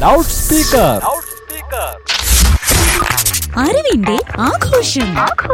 loud speaker അറിവിന്റെ ആഘോഷം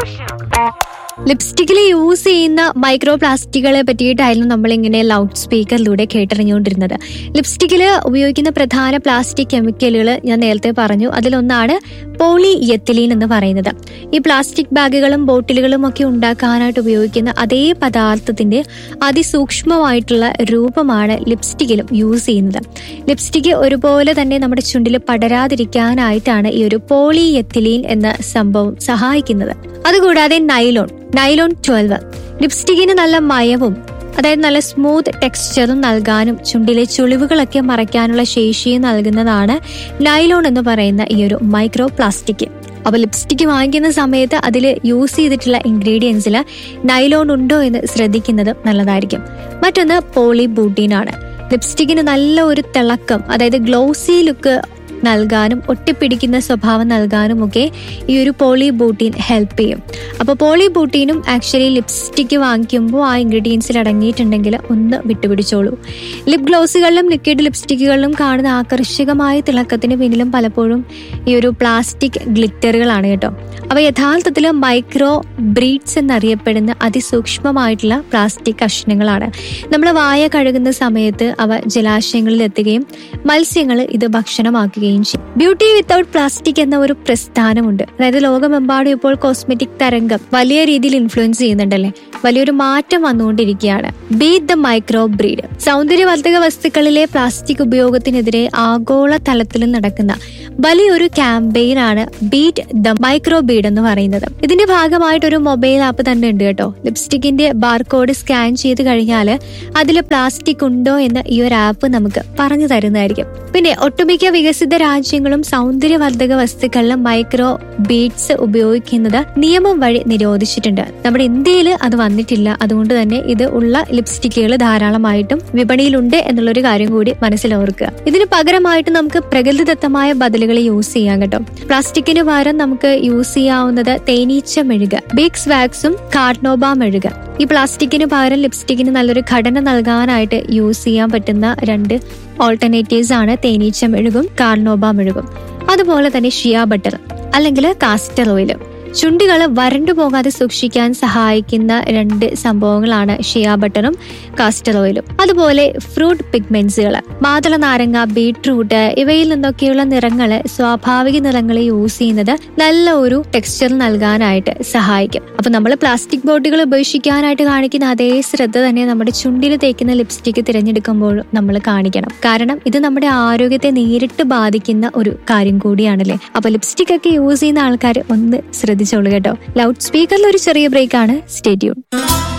ലിപ്സ്റ്റിക്കിൽ use ചെയ്യുന്ന മൈക്രോ പ്ലാസ്റ്റിക്കുകളെ പറ്റിയിട്ടായിരുന്നു നമ്മൾ ഇങ്ങനെ ലൗഡ് സ്പീക്കറിലൂടെ കേട്ടറിഞ്ഞുകൊണ്ടിരുന്നത് ലിപ്സ്റ്റിക്കിൽ ഉപയോഗിക്കുന്ന പ്രധാന പ്ലാസ്റ്റിക് കെമിക്കലുകൾ ഞാൻ നേരത്തെ പറഞ്ഞു അതിലൊന്നാണ് പോളി എത്തിലീൻ എന്ന് പറയുന്നത് ഈ പ്ലാസ്റ്റിക് ബാഗുകളും ബോട്ടിലുകളും ഒക്കെ ഉണ്ടാക്കാനായിട്ട് ഉപയോഗിക്കുന്ന അതേ പദാർത്ഥത്തിന്റെ അതിസൂക്ഷ്മമായിട്ടുള്ള രൂപമാണ് ലിപ്സ്റ്റിക്കിലും യൂസ് ചെയ്യുന്നത് ലിപ്സ്റ്റിക്ക് ഒരുപോലെ തന്നെ നമ്മുടെ ചുണ്ടിൽ പടരാതിരിക്കാനായിട്ടാണ് ഈ ഒരു പോളി എത്തിലീൻ എന്ന സംഭവം സഹായിക്കുന്നത് അതുകൂടാതെ നൈലോൺ നൈലോൺ ട്വൽവ് ലിപ്സ്റ്റിക്കിന് നല്ല മയവും അതായത് നല്ല സ്മൂത്ത് ടെക്സ്ചറും നൽകാനും ചുണ്ടിലെ ചുളിവുകളൊക്കെ മറയ്ക്കാനുള്ള ശേഷിയും നൽകുന്നതാണ് നൈലോൺ എന്ന് പറയുന്ന ഈ ഒരു മൈക്രോ പ്ലാസ്റ്റിക് അപ്പൊ ലിപ്സ്റ്റിക് വാങ്ങിക്കുന്ന സമയത്ത് അതിൽ യൂസ് ചെയ്തിട്ടുള്ള ഇൻഗ്രീഡിയൻസിൽ നൈലോൺ ഉണ്ടോ എന്ന് ശ്രദ്ധിക്കുന്നത് നല്ലതായിരിക്കും മറ്റൊന്ന് പോളി ബൂട്ടീൻ ആണ് ലിപ്സ്റ്റിക്കിന് നല്ല ഒരു തിളക്കം അതായത് ഗ്ലോസി ലുക്ക് നൽകാനും ഒട്ടിപ്പിടിക്കുന്ന സ്വഭാവം നൽകാനും ഒക്കെ ഈ ഒരു പോളി ബൂട്ടീൻ ഹെൽപ്പ് ചെയ്യും അപ്പോൾ പോളി ബൂട്ടീനും ആക്ച്വലി ലിപ്സ്റ്റിക്ക് വാങ്ങിക്കുമ്പോൾ ആ ഇൻഗ്രീഡിയൻസിൽ അടങ്ങിയിട്ടുണ്ടെങ്കിൽ ഒന്ന് വിട്ടുപിടിച്ചോളൂ ലിപ് ഗ്ലോസുകളിലും ലിക്വിഡ് ലിപ്സ്റ്റിക്കുകളിലും കാണുന്ന ആകർഷകമായ തിളക്കത്തിന് പിന്നിലും പലപ്പോഴും ഈ ഒരു പ്ലാസ്റ്റിക് ഗ്ലിറ്ററുകളാണ് കേട്ടോ അവ യഥാർത്ഥത്തിൽ മൈക്രോ ബ്രീഡ്സ് എന്നറിയപ്പെടുന്ന അതിസൂക്ഷ്മമായിട്ടുള്ള പ്ലാസ്റ്റിക് കഷ്ണങ്ങളാണ് നമ്മൾ വായ കഴുകുന്ന സമയത്ത് അവ ജലാശയങ്ങളിൽ എത്തുകയും മത്സ്യങ്ങൾ ഇത് ഭക്ഷണമാക്കുകയും ചെയ്യും ബ്യൂട്ടി വിത്തൗട്ട് പ്ലാസ്റ്റിക് എന്ന ഒരു പ്രസ്ഥാനമുണ്ട് അതായത് ലോകമെമ്പാടും ഇപ്പോൾ കോസ്മെറ്റിക് തരംഗം വലിയ രീതിയിൽ ഇൻഫ്ലുവൻസ് ചെയ്യുന്നുണ്ടല്ലേ വലിയൊരു മാറ്റം വന്നുകൊണ്ടിരിക്കുകയാണ് ബീറ്റ് ദ മൈക്രോ ബ്രീഡ് സൗന്ദര്യവർദ്ധക വസ്തുക്കളിലെ പ്ലാസ്റ്റിക് ഉപയോഗത്തിനെതിരെ ആഗോള തലത്തിൽ നടക്കുന്ന വലിയൊരു ക്യാമ്പയിനാണ് ബീറ്റ് ദ മൈക്രോ ബീഡ് എന്ന് പറയുന്നത് ഇതിന്റെ ഭാഗമായിട്ട് ഒരു മൊബൈൽ ആപ്പ് തന്നെ ഉണ്ട് കേട്ടോ ലിപ്സ്റ്റിക്കിന്റെ ബാർകോഡ് സ്കാൻ ചെയ്ത് കഴിഞ്ഞാൽ അതിൽ പ്ലാസ്റ്റിക് ഉണ്ടോ എന്ന് ഈ ഒരു ആപ്പ് നമുക്ക് പറഞ്ഞു തരുന്നതായിരിക്കും പിന്നെ ഒട്ടുമിക്ക വികസിത രാജ്യങ്ങളും സൗന്ദര്യവർദ്ധക വസ്തുക്കളിലും മൈക്രോ ബീഡ്സ് ഉപയോഗിക്കുന്നത് നിയമം വഴി നിരോധിച്ചിട്ടുണ്ട് നമ്മുടെ ഇന്ത്യയിൽ അത് വന്നിട്ടില്ല അതുകൊണ്ട് തന്നെ ഇത് ഉള്ള ലിപ്സ്റ്റിക്കുകൾ ധാരാളമായിട്ടും വിപണിയിലുണ്ട് എന്നുള്ളൊരു കാര്യം കൂടി മനസ്സിലോർക്കുക ഇതിന് പകരമായിട്ട് നമുക്ക് പ്രകൃതിദത്തമായ ബദലുകൾ യൂസ് ചെയ്യാം കേട്ടോ പ്ലാസ്റ്റിക്കിന് പകരം നമുക്ക് യൂസ് ചെയ്യാവുന്നത് തേനീച്ച മെഴുക ബിക്സ് വാക്സും കാർഡ്നോബ മെഴുക ഈ പ്ലാസ്റ്റിക്കിന് പകരം ലിപ്സ്റ്റിക്കിന് നല്ലൊരു ഘടന നൽകാനായിട്ട് യൂസ് ചെയ്യാൻ പറ്റുന്ന രണ്ട് ഓൾട്ടർനേറ്റീവ്സ് ആണ് തേനീച്ച മെഴുകും കാർണോബ മെഴുകും അതുപോലെ തന്നെ ഷിയ ബട്ടർ അല്ലെങ്കിൽ കാസ്റ്റർ ഓയിൽ ചുണ്ടുകൾ വരണ്ടു പോകാതെ സൂക്ഷിക്കാൻ സഹായിക്കുന്ന രണ്ട് സംഭവങ്ങളാണ് ഷിയ ബട്ടറും കാസ്റ്റർ ഓയിലും അതുപോലെ ഫ്രൂട്ട് പിഗ്മെന്റ്സുകൾ മാതള നാരങ്ങ ബീട്രൂട്ട് ഇവയിൽ നിന്നൊക്കെയുള്ള നിറങ്ങൾ സ്വാഭാവിക നിറങ്ങൾ യൂസ് ചെയ്യുന്നത് നല്ല ഒരു ടെക്സ്ചർ നൽകാനായിട്ട് സഹായിക്കും അപ്പൊ നമ്മൾ പ്ലാസ്റ്റിക് ബോട്ടുകൾ ഉപേക്ഷിക്കാനായിട്ട് കാണിക്കുന്ന അതേ ശ്രദ്ധ തന്നെ നമ്മുടെ ചുണ്ടിൽ തേക്കുന്ന ലിപ്സ്റ്റിക് തിരഞ്ഞെടുക്കുമ്പോഴും നമ്മൾ കാണിക്കണം കാരണം ഇത് നമ്മുടെ ആരോഗ്യത്തെ നേരിട്ട് ബാധിക്കുന്ന ഒരു കാര്യം കൂടിയാണല്ലേ അപ്പൊ ലിപ്സ്റ്റിക് ഒക്കെ യൂസ് ചെയ്യുന്ന ആൾക്കാർ ഒന്ന് ശ്രദ്ധിച്ചോളൂ കേട്ടോ ലൗഡ് സ്പീക്കറിൽ ഒരു ചെറിയ ബ്രേക്ക് ആണ് സ്റ്റേറ്റ്യൂൺ